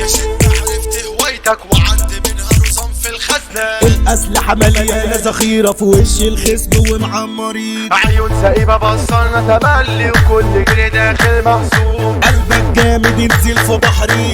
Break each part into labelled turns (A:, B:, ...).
A: عرفت هوايتك وعندي منها نظام في الخزنة
B: الأسلحة مليانة ذخيرة في وش الخصم ومعمرين
A: عيون سايبة بصلنا تملي وكل جنيه داخل محسوب
B: قلبك جامد انزل في بحري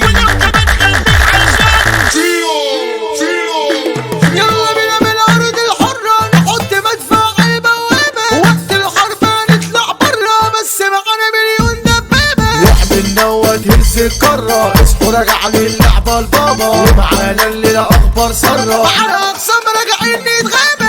C: يلا بينا من الارض الحرة نحط مدفع البوابة وقت الحرب هنطلع برا بس معانا مليون دبابة
A: احمل نوت هز الكرة اصحوا راجع للعبة البابا ومعانا الليلة اخبار سرة
C: على اقسام راجعين نتغابى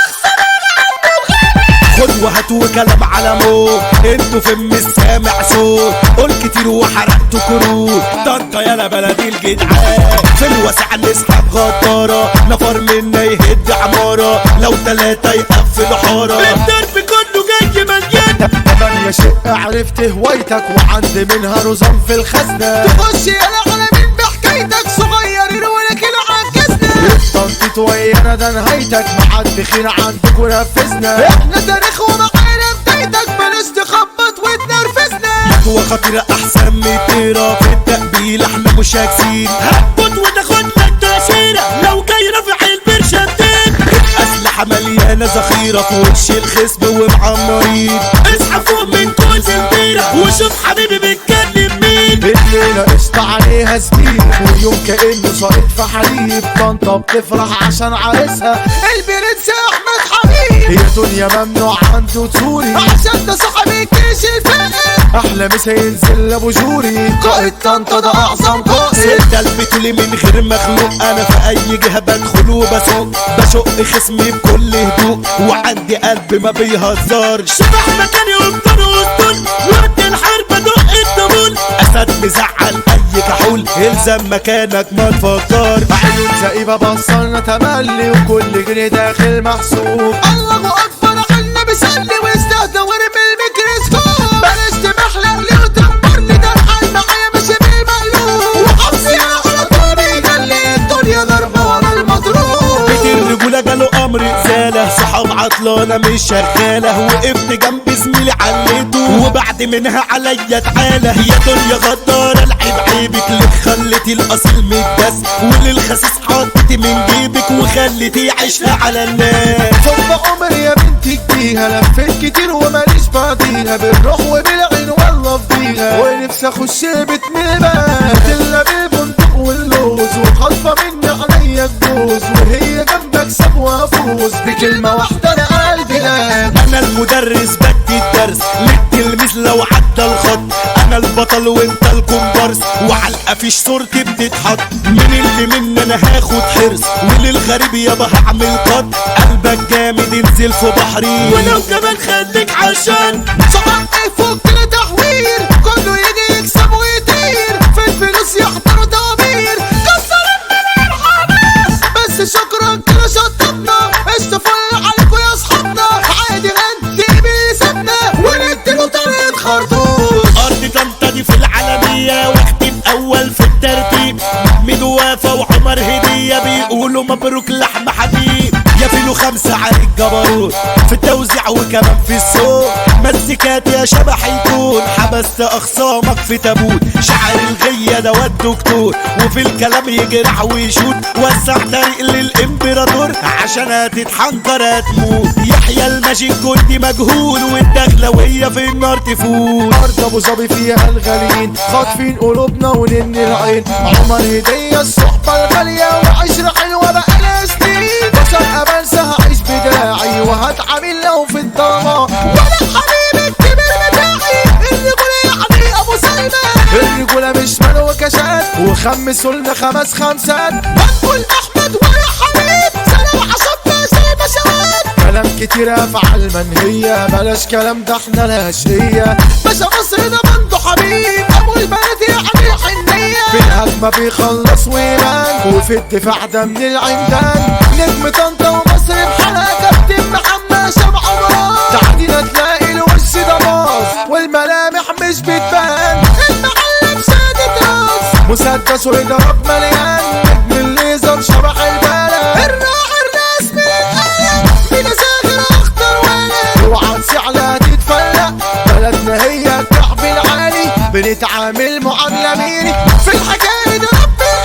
B: خد وهات وكلام على موت انتوا في مش سامع صوت قول كتير وحرقت كروت طنطا يالا بلدي الجدعان في الواسع نسحب غدارة نفر منا يهد عمارة لو تلاتة يقفل حارة الدرب كله جاي مليان
A: تمانية شقة عرفت هوايتك وعندي منها نظام في الخزنة
C: تخش يلا على مين بحكايتك صغيرين ولكن عجزنا
A: طنطيت ويانا ده نهايتك محد خين عندك ونفذنا
C: احنا تاريخ ومعانا بدايتك بلاش تخبط وتنرفزنا
B: هو خطيرة احسن من طيرة في التقبيل احنا مش هكسين هبط وتاخد لك تأثيرة لو جاي رافع البرشمتين الأسلحة مليانة ذخيرة في وش الخصم ومعمرين اصحى فوق من كل زنبيرة وشوف حبيبي بيتكلم مين
A: الليلة قشطة عليها زميل ويوم كأنه ساقط في حليب طنطا بتفرح عشان عريسها
C: البرنس احمد حبيب
A: هي دنيا ممنوع عنده تسوري
C: عشان ده صاحب الجيش الفقر
A: احلى مسا ينزل ابو جوري قائد طنطا ده اعظم قائد
B: ستة البتولي من غير مخلوق انا في اي جهة بدخل وبسوق بشق خصمي بكل هدوء وعندي قلب ما بيهزرش شبح مكاني وبطن وسطن وقت الحرب ادق الدبول اسد مزعل اي كحول الزم مكانك ما تفكر
A: عيون زئيبة بصلنا تملي وكل جنيه داخل محسوب
C: الله اكبر على النبي صلي واستهدى ورمي الميكروسكوب بلاش تمحلق لي وتكبرني ده الحال معايا ماشي بالمقلوب وحظي على طولي خلي الدنيا ضربة ورا المضروب
B: بيت الرجولة جاله امر ازالة صحاب عطلانة مش شغالة وقفت جنب زميلي عليته وبعد منها عليا تعالى يا دنيا غدارة العيب عيبك لك خلتي الاصيل متدس وللخسيس حطيتي من جيبك وخليتي عيشها على الناس
A: ثم عمري يا بنتي اديها لفيت كتير وماليش بعديها بالروح وبالعين والله فضيها ونفسي اخش بيت ميبان تلا بالبندق واللوز وخاطفة مني عليا الجوز وهي جنبك ساب وافوز بكلمة واحدة انا قلبي نام
B: انا المدرس بدي الدرس للتلميذ لو عدى الخط انا البطل وانت الكومبارس وعلى القفيش صورتي بتتحط من اللي مني انا هاخد حرص وللغريب يابا هعمل قط قلبك جامد انزل في بحري ولو كمان خليك عشان
C: صحق فوق كده تحوير كله يجي يكسب ويطير في الفلوس يحضروا دوامير كسر الدنيا الحماس بس شكرا كده شطبنا اشتفل عليكم يا اصحابنا عادي غني بيسابنا ونديله طريقة خرطوش
B: ارض طنطا دي في العالمية واختم اول في الترتيب محمد وافا وعمر هدية بيقولوا مبروك لحم حبيب يا فيلو خمسة على الجبروت في التوزيع وكمان في الصوت مزيكات يا شبح يكون حبست اخصامك في تابوت شعر الغية ده والدكتور وفي الكلام يجرح ويشوت وسع طريق للامبراطور عشان هتتحنكر هتموت يحيى الماجيك كنت مجهول والدخلوية في النار تفوت
A: أرض أبو ظبي فيها الغاليين خاطفين قلوبنا ونن العين عمر هدية الصحبة الغالية وعشرة حلوة بقالها سنين بشر أبنسى هعيش بدراعي وهتعامل لو في الضلمة
C: وانا حبيبي الكبير بتاعي الرجولة يعني ابو سلمى
A: الرجولة مش مال وكشات وخمسوا لنا خمس خمسات
C: هنقول احمد ويا حبيب سلام عصبنا زي ما شوات
A: كلام كتير أفعال منهية بلاش كلام ده احنا الهشية
C: باشا مصر ده بنده حبيب ابو البلد يعني حنية
A: في الهجمة بيخلص ويبان وفي الدفاع ده من العمدان نجم طنطا ومصر بحالها كابتن محمد شبع عمران تعدينا تلاقي الوش ده باظ والملامح مش بتبان
C: المعلم سادة راس
A: مسدس ويضرب مليان نجم الليزر شبح البلد
C: الراعي الرسمي للقلب بينا ساغر اخضر ولد
A: اوعى تسعلها تتفلق بلدنا هي الكعب العالي بنتعامل معاملة ميري
C: في الحكاية ده ربي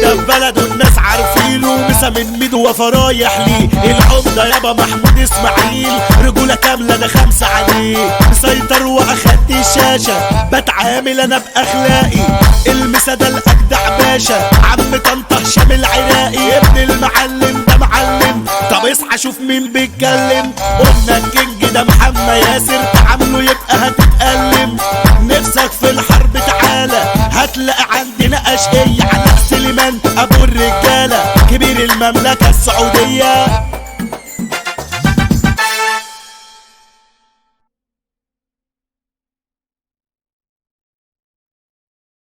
B: ده في بلده الناس عارفينه مسا من ميدو وفرايح ليه العمدة يابا محمود اسماعيل رجولة كاملة انا خمسة عليه مسيطر واخدت الشاشة بتعامل انا باخلاقي المسا ده الاجدع باشا عم طنطا هشام العراقي ابن المعلم ده معلم طب اصحى شوف مين بيتكلم قلنا الكينج ده محمد ياسر تعامله يبقى هتتألم نفسك في الحرب تعالى هتلاقي عندنا اشقية على سليمان ابو الرجالة كبير المملكة السعودية